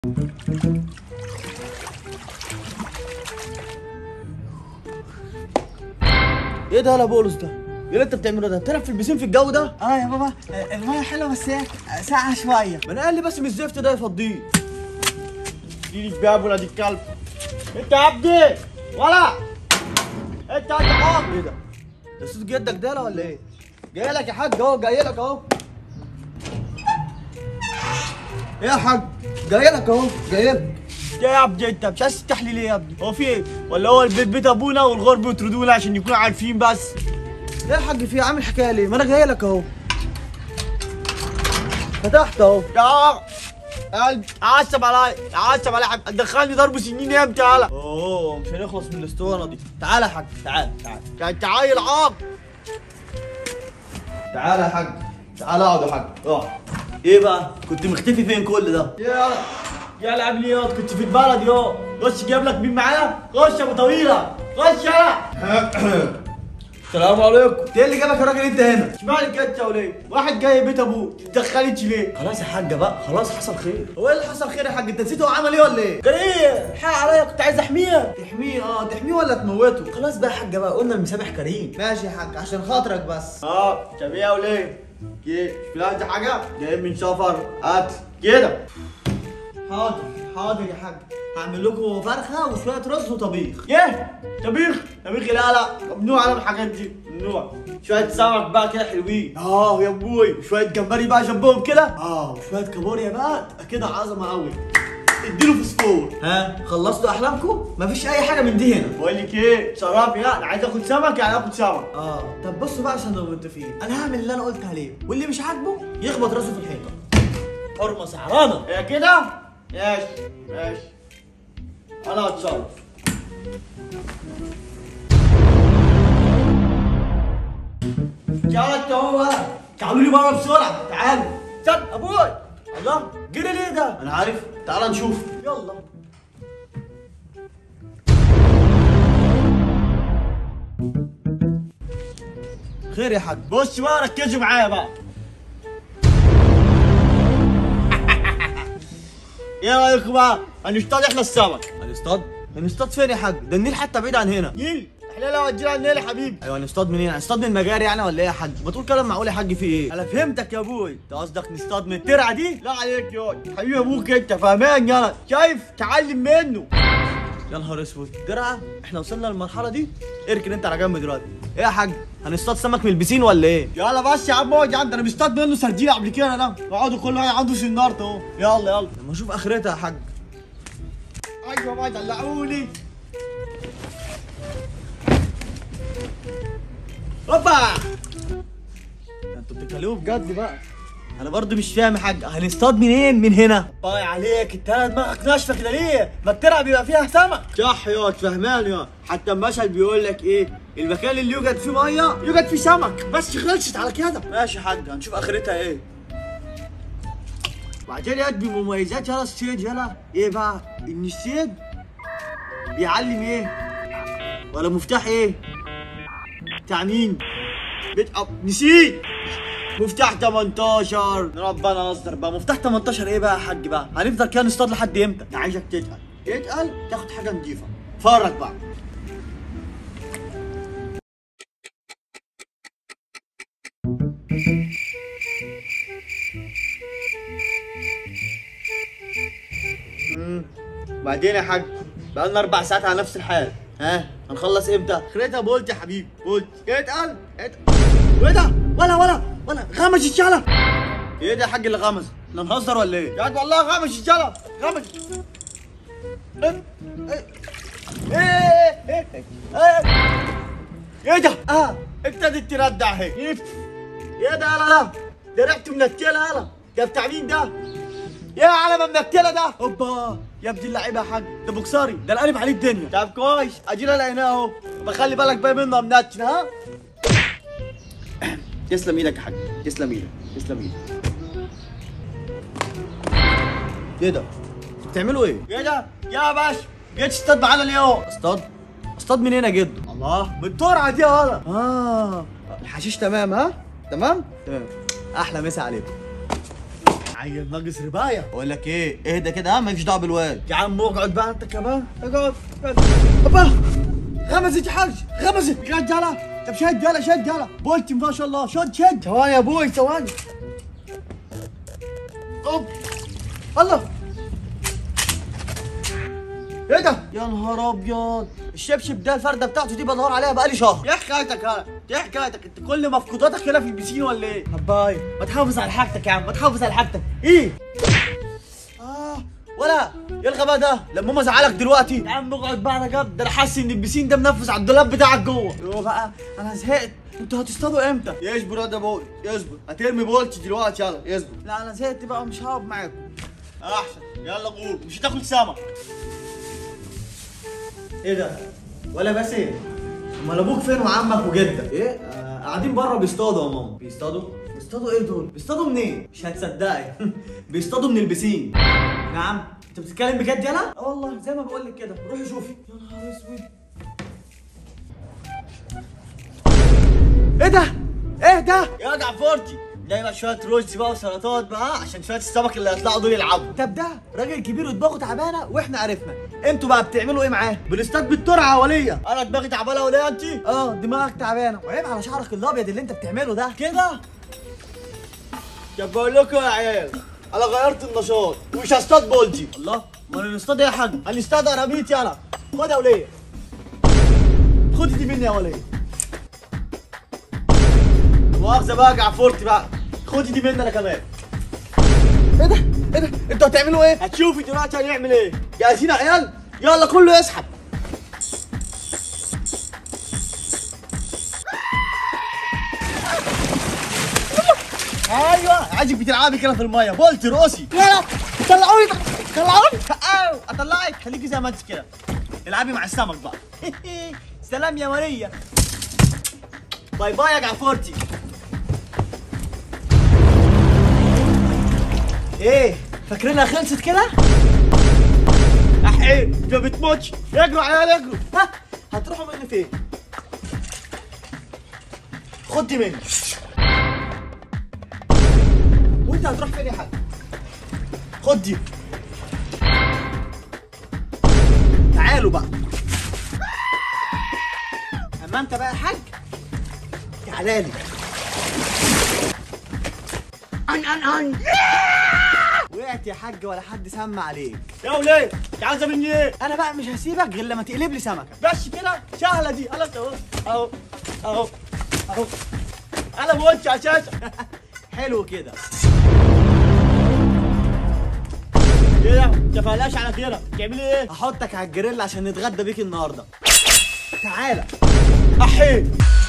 ايه ده يا بولس ده؟ ايه اللي انت بتعمله ده؟ بتلعب في البسين في الجو ده؟ اه يا بابا آه، الميه حلوه بس هي ساقعه شويه ما انا قال لي بس من الزفت ده يفضيه اديني الباب ولاد الكلب انت يا عبدي ولا انت يا عم ايه ده؟ ده صوت جدك ده لا ولا ايه؟ جاي لك يا حاج اهو جاي لك اهو ايه يا حاج؟ جاي لك اهو جاي لك يا يا عبد انت مش عايز تفتح لي ليه يا ابني؟ هو في ايه؟ ولا هو البيت بيت ابونا والغرب يطردونا عشان يكونوا عارفين بس؟ ايه يا حاج في عامل حكايه ليه؟ ما انا جاي لك اهو فتحت اهو يا قلب عصب عليا عصب عليا حب- دخلني ضرب سنين امتى يالا؟ اوه مش هنخلص من الاسطوانه دي تعالى يا حاج تعالى تعالى ده انت عيل عاق تعالى يا حاج تعالى اقعد يا حاج اقعد ايه بقى كنت مختفي فين كل ده يا يا لعب لي ياض كنت في البلد يا خش جايب لك مين معايا؟ خش يا ابو طويله خش يلا السلام عليكم ايه اللي جابك يا راجل انت هنا اشمعنى كده يا وليه؟ واحد جاي بيت ابوه تدخلتش ليه؟ خلاص يا حاجه بقى خلاص حصل خير هو ايه اللي حصل خير يا حاج انت نسيت هو عمل ايه ولا ايه كان ايه؟ الحق عليا كنت عايز احميه تحميه اه تحميه ولا تموته خلاص بقى يا حاجه بقى قلنا المسامح كريم ماشي يا حاج عشان خاطرك بس اه طب ايه يا وليه؟ كده مش بلاقي حاجه؟ جاي من سفر هات كده حاضر حاضر يا حاج هعمل لكم فرخه وشويه رز وطبيخ ايه؟ طبيخ طبيخ لا لا ممنوع على الحاجات دي ممنوع شويه سمك بقى كده حلوين اه يا ابوي وشويه جمبري بقى جنبهم كده اه وشويه كابوريا بقى تبقى كده عظمه قوي اديله فوسفور ها خلصتوا احلامكم مفيش اي حاجه من دي هنا بقول لك ايه شراب يا انا عايز اخد سمك يعني اخد سمك اه طب بصوا بقى عشان نبقى متفقين انا هعمل اللي انا قلت عليه واللي مش عاجبه يخبط راسه في الحيطه حرمه سعرانه هي كده ماشي ماشي انا هتصرف يلا انت هو تعالوا لي بره بسرعه تعالوا استنى ابوي الله جري ليه ده انا عارف تعال نشوف يلا خير يا حاج بص بقى ركزوا معايا بقى ايه رايكم بقى هنصطاد احنا السمك هنصطاد هنصطاد فين يا حاج ده النيل حتى بعيد عن هنا نيل احنا لو ودينا النيل يا حبيبي ايوه هنصطاد منين هنصطاد من المجاري يعني ولا ايه يا حاج بتقول كلام معقول يا حاج في ايه انا فهمتك يا ابوي انت قصدك نصطاد من الترعه دي لا عليك يا حبيبي ابوك انت فاهمان يلا شايف تعلم منه يا نهار اسود درعه احنا وصلنا للمرحله دي اركن انت على جنب دلوقتي ايه يا حاج هنصطاد سمك من البسين ولا ايه يلا بس يا عم اقعد يا عم ده انا مصطاد منه سردينه قبل كده انا اقعدوا كل واحد عنده سنارة اهو يلا يلا لما اشوف اخرتها يا حاج ايوه بقى دلعوني هوبا ده انتوا بتتكلموا بجد بقى انا برضو مش فاهم يا حاج هنصطاد منين من هنا باي عليك انت أنا دماغك ناشفه كده ليه؟ ما الترعه بيبقى فيها سمك صح يا فهمان يا حتى المثل بيقول لك ايه؟ المكان اللي يوجد فيه ميه يوجد فيه سمك بس خلصت على كده ماشي يا حاج هنشوف اخرتها ايه وبعدين يا قد بمميزات يلا الصيد يلا ايه بقى؟ ان الصيد بيعلم ايه؟ ولا مفتاح ايه؟ بتاع مين؟ بيت أب نسيت مفتاح 18 ربنا يستر بقى مفتاح 18 ايه بقى يا حاج بقى هنفضل كده نصطاد لحد امتى انا عايزك تتقل تتقل تاخد حاجه نضيفه اتفرج بقى مم. بعدين يا حاج بقى لنا اربع ساعات على نفس الحال ها هنخلص امتى؟ اخرتها بولت يا حبيبي بولت اتقل اتقل وايه ده؟ ولا ولا ولا غمش الشلة ايه ده يا حاج اللي غمز احنا نهزر ولا ايه يا واد والله غمش الشلة غمش ايه ايه ايه ايه ايه ده؟ اه ابتدت تردع هيك ايه ده يلا لا ده ريحته منتلة يلا ده بتاع مين ده؟ يا على منتلة ده اوبا يا ابن اللعيبه يا حاج ده بوكساري ده القلب عليه الدنيا طب كويس ادينا لقيناه اهو بخلي بالك بقى منه منتن ها تسلم ايدك يا حاج تسلم ايدك تسلم ايدك ايه ده بتعملوا ايه ايه ده؟ يا باشا جيت تصطاد معانا ليه اهو؟ اصطاد اصطاد منين يا جدو الله من الترعه دي يا ولد اه الحشيش تمام ها تمام تمام احلى مسا عليكم عيل ناقص ربايه بقول لك ايه اهدى كده ها مالكش دعوه بالواد يا عم اقعد بقى انت كمان اقعد ابا غمزت يا حاج غمزت يا رجاله طب شد يلا شد يلا بولتي ما شاء الله شد شد ثواني يا ابوي ثواني اوب الله ايه ده يا نهار ابيض الشبشب ده الفرده بتاعته دي بدور عليها بقالي شهر ايه حكايتك يا ايه حكايتك انت كل مفقوداتك هنا في البسين ولا ايه اباي ما تحافظ على حاجتك يا عم ما تحافظ على حاجتك ايه اه ولا ايه الغباء ده لما ماما زعلك دلوقتي يا عم اقعد بقى انا جد ده انا حاسس ان البسين ده منفذ على الدولاب بتاعك جوه يوه بقى انا زهقت انتوا هتصطادوا امتى يصبر يا ده بول يصبر هترمي بولتي دلوقتي يلا يصبر لا انا زهقت بقى مش هقعد معاكم احسن يلا قول مش هتاكل سمك ايه ده ولا بس ايه امال ابوك فين وعمك وجدك ايه آه قاعدين بره بيصطادوا يا ماما بيصطادوا بيصطادوا ايه دول بيصطادوا منين مش هتصدقي بيصطادوا من البسين نعم انت بتتكلم بجد يلا اه والله زي ما بقول لك كده روحي شوفي يا نهار اسود ايه ده ايه ده يا جدع فورتي دايما شويه رز بقى وسلطات بقى عشان شويه السمك اللي هيطلعوا دول يلعبوا طب ده راجل كبير ودماغه تعبانه واحنا عرفنا انتوا بقى بتعملوا ايه معاه بنصطاد بالترعه وليه انا دماغي تعبانه وليه انت اه دماغك تعبانه وعيب على شعرك الابيض اللي انت بتعمله ده كده طب بقول لكم يا عيال انا غيرت النشاط ومش هصطاد بولتي الله ما نصطاد ايه يا حاج هنصطاد قرابيط يلا خد يا وليه خدي دي مني يا وليه مؤاخذة بقى جعفورتي بقى خدي دي مني انا كمان ايه ده؟ ايه ده؟ انتوا هتعملوا ايه؟ هتشوفي دلوقتي هنعمل ايه؟ جاهزين يا عيال؟ يلا كله يسحب ايوه عايزك بتلعبي كده في الميه بولتي رقصي يلا طلعوني طلعوني أو اطلعك خليكي زي ما انت كده العبي مع السمك بقى سلام يا ماريا باي باي يا جعفورتي ايه فاكرينها خلصت كده احي ما بتموتش اجروا عيال اجروا ها هتروحوا مني فين خد دي مني وانت هتروح فين يا حاج خد دي تعالوا بقى اما انت بقى يا حاج تعالى لي ان ان ان وقعت يا حاج ولا حد سمع عليك يا وليه انت عايزه مني ايه انا بقى مش هسيبك غير لما تقلب لي سمكه بس كده سهله دي انا اهو اهو اهو اهو انا ما قلتش اساسا حلو كده كده تفعلاش على كده تعملي ايه؟ هحطك على الجريل عشان نتغدى بيك النهارده تعالى احي